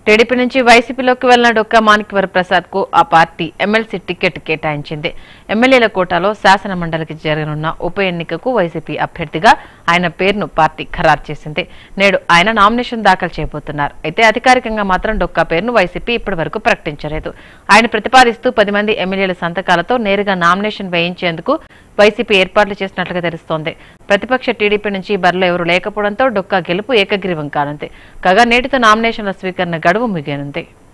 TDP నుంచి వైసీపీలోకి వెళ్లిన డొక్కా మాణిక్యవర ప్రసాద్ కు ఆ పార్టీ ఎమ్మెల్సీ టికెట్ కేటాయించింది ఎమ్మెల్యేల కోటాలో శాసన మండలికి జరగనున్న ఉప ఎన్నికకు వైసీపీ అభ్యర్థిగా ఆయన పేరును పార్టీ ఖరారు చేసింది నేడు ఆయన నామినేషన్ దాఖలు చేయబోతున్నారు అయితే అధికారికంగా మాత్రం డొక్కా పేరును వైసీపీ ఇప్పటి వరకు ప్రకటించలేదు ఆయన ప్రతిపాదిస్తూ పది మంది ఎమ్మెల్యేల సంతకాలతో నేరుగా నామినేషన్ వేయించేందుకు వైసీపీ ఏర్పాట్లు చేసినట్లుగా తెలుస్తోంది ప్రతిపక్ష టీడీపీ నుంచి బరిలో ఎవరు లేకపోవడంతో డొక్కా గెలుపు ఏకగ్రీవం కానుంది కాగా నేటితో నామినేషన్ల స్వీకరణ గడువు ముగియనుంది